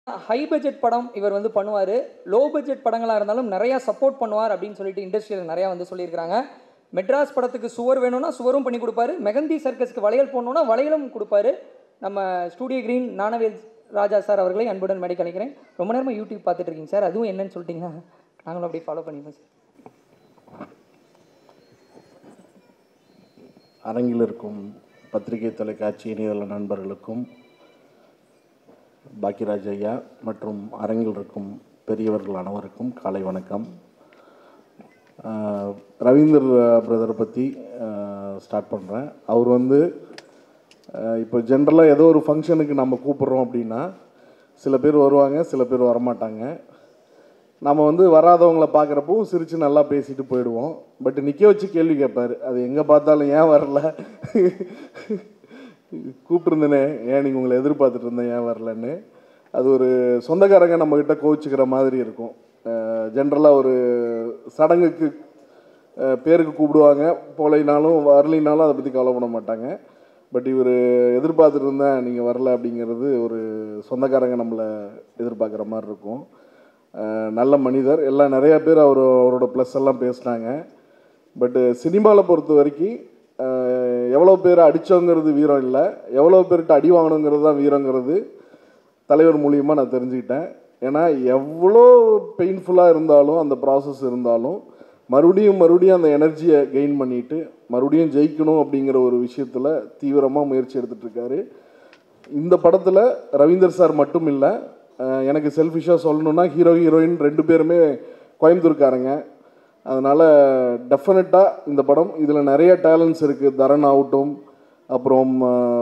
high budget படம் இவர் வந்து பண்ணுவார் லோ பட்ஜெட் படங்களாக இருந்தாலும் நிறையா சப்போர்ட் பண்ணுவார் அப்படின்னு சொல்லிட்டு இண்டஸ்ட்ரியில் நிறையா வந்து சொல்லியிருக்காங்க மெட்ராஸ் படத்துக்கு சுவர் வேணும்னா சுவரும் பண்ணி கொடுப்பாரு மெகந்தி சர்க்கஸ்க்கு வளையல் போடணும்னா வளையலும் கொடுப்பாரு நம்ம studio green Gnanavel Raja sir அவர்களை அன்புடன் மேடை கலைக்கிறேன் ரொம்ப நேரமாக யூடியூப் பார்த்துட்டு இருக்கீங்க சார் அதுவும் என்னன்னு சொல்லிட்டீங்கன்னா நாங்களும் அப்படியே ஃபாலோ பண்ணிப்போம் சார் அரங்கில் இருக்கும் பத்திரிகை தொலைக்காட்சி இணையதள நண்பர்களுக்கும் பாக்கியராஜ் ஐயா மற்றும் அரங்கில் இருக்கும் பெரியவர்கள் அனைவருக்கும் காலை வணக்கம் ஆஹ் ரவீந்தர் பிரதரை பற்றி ஸ்டார்ட் பண்ணுறேன் அவர் வந்து ஆஹ் இப்போ ஜென்ரலாக ஏதோ ஒரு ஃபங்க்ஷனுக்கு நம்ம கூப்பிட்றோம் அப்படின்னா சில பேர் வருவாங்க சில பேர் வரமாட்டாங்க நம்ம வந்து வராதவங்கள பார்க்குறப்பவும் சிரித்து நல்லா பேசிட்டு போயிடுவோம் பட் நிற்க வச்சு கேள்வி கேட்பாரு அது எங்கே பார்த்தாலும் ஏன் வரல கூப்பிட்டுருந்தேனே ஏன் நீங்கள் உங்களை எதிர்பார்த்துட்டு இருந்தேன் ஏன் வரலன்னு அது ஒரு சொந்தக்காரங்க நம்மக்கிட்ட கோவிச்சுக்கிற மாதிரி இருக்கும் ஜென்ரலாக ஒரு சடங்குக்கு அஹ், பேருக்கு கூப்பிடுவாங்க போலைனாலும் வரலினாலும் அதை பற்றி கவலைப்பட மாட்டாங்க பட் இவர் எதிர்பார்த்துட்டு இருந்தேன் நீங்கள் வரல அப்படிங்கிறது ஒரு சொந்தக்காரங்க நம்மளை எதிர்பார்க்குற மாதிரி இருக்கும் அஹ், நல்ல மனிதர் எல்லாம் நிறைய பேர் அவர் அவரோட ப்ளஸ் எல்லாம் பேசினாங்க பட்டு சினிமாவில் பொறுத்த வரைக்கும் அஹ், எவ்வளோ பேர் அடித்தோங்கிறது வீரம் இல்லை எவ்வளோ பேர்கிட்ட அடி வாங்கணுங்கிறது தான் வீரங்கிறது தலைவர் மூலியமாக நான் தெரிஞ்சுக்கிட்டேன் ஏன்னா எவ்வளோ பெயின்ஃபுல்லாக இருந்தாலும் அந்த ப்ராசஸ் இருந்தாலும் மறுபடியும் மறுபடியும் அந்த எனர்ஜியை கெயின் பண்ணிட்டு மறுபடியும் ஜெயிக்கணும் அப்படிங்கிற ஒரு விஷயத்தில் தீவிரமாக முயற்சி எடுத்துட்டு இருக்காரு இந்த படத்தில் ரவீந்தர் சார் மட்டும் இல்லை அஹ் எனக்கு செல்ஃபிஷாக சொல்லணும்னா ஹீரோ ஹீரோயின் ரெண்டு பேருமே கோயம்புத்தூர்காரங்க அதனால் டெஃபினட்டாக இந்த படம் இதில் நிறைய டேலண்ட்ஸ் இருக்குது தரன் ஆகட்டும் அப்புறம்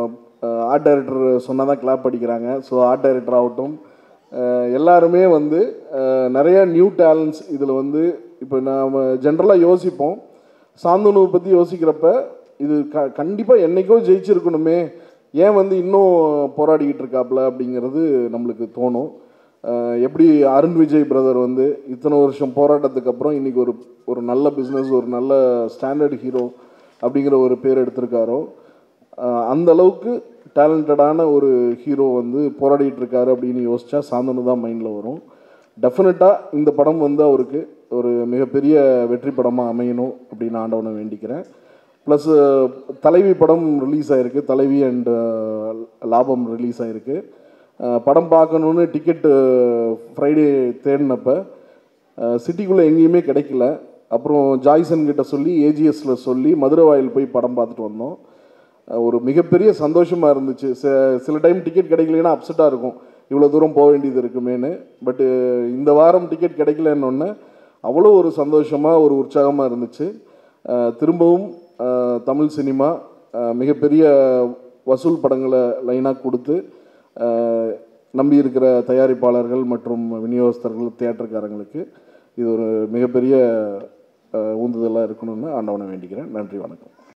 ஆர்ட் டைரக்டர் சொன்னால் தான் கிளாப் அடிக்கிறாங்க ஸோ ஆர்ட் டைரக்டர் ஆகட்டும் அஹ் எல்லாருமே வந்து அஹ் நிறைய நியூ டேலண்ட்ஸ் இதில் வந்து இப்போ நாம் ஜென்ரலாக யோசிப்போம் சாந்தனுவை பற்றி யோசிக்கிறப்ப இது க கண்டிப்பாக என்றைக்கோ ஜெயிச்சிருக்கணுமே ஏன் வந்து இன்னும் போராடிக்கிட்டு இருக்காப்புல அப்படிங்கிறது நம்மளுக்கு தோணும் அஹ் எப்படி அருண் விஜய் பிரதர் வந்து இத்தனை வருஷம் போராட்டத்துக்கு அப்புறம் இன்னைக்கு ஒரு ஒரு நல்ல பிஸ்னஸ் ஒரு நல்ல ஸ்டாண்டர்ட் ஹீரோ அப்படிங்கிற ஒரு பேர் எடுத்திருக்காரோ அஹ் அந்த அளவுக்கு டேலண்டடான ஒரு ஹீரோ வந்து போராடிட்டு இருக்காரு அப்படின்னு யோசிச்சா சாந்தனு தான் மைண்டில் வரும் டெஃபினட்டாக இந்த படம் வந்து அவருக்கு ஒரு மிகப்பெரிய வெற்றி படமாக அமையணும் அப்படின்னு ஆண்டவனை வேண்டிக்கிறேன் ப்ளஸ் தலைவி படம் ரிலீஸ் ஆகிருக்கு தலைவி அண்ட் லாபம் ரிலீஸ் ஆகிருக்கு அஹ் படம் பார்க்கணுன்னு டிக்கெட்டு ஃப்ரைடே தேடினப்ப சிட்டிக்குள்ளே எங்கேயுமே கிடைக்கல அப்புறம் ஜாய்சன் கிட்ட சொல்லி ஏஜிஎஸ்ல சொல்லி மதுரை வாயில் போய் படம் பார்த்துட்டு வந்தோம் அஹ் ஒரு மிகப்பெரிய சந்தோஷமாக இருந்துச்சு ச- சில டைம் டிக்கெட் கிடைக்கலன்னா அப்செட்டாக இருக்கும் இவ்வளோ தூரம் போக வேண்டியது இருக்குமேனு பட்டு இந்த வாரம் டிக்கெட் கிடைக்கலன்னொன்னே அவ்வளோ ஒரு சந்தோஷமாக ஒரு உற்சாகமாக இருந்துச்சு அஹ் திரும்பவும் அஹ் தமிழ் சினிமா அஹ் மிகப்பெரிய வசூல் படங்களை லைனாக கொடுத்து அஹ் நம்பி இருக்கிற தயாரிப்பாளர்கள் மற்றும் விநியோகஸ்தர்கள் தியேட்டருக்காரங்களுக்கு இது ஒரு மிகப்பெரிய அஹ் ஊந்துதலாக இருக்கணும்னு ஆண்டவனை வேண்டிக்கிறேன் நன்றி வணக்கம்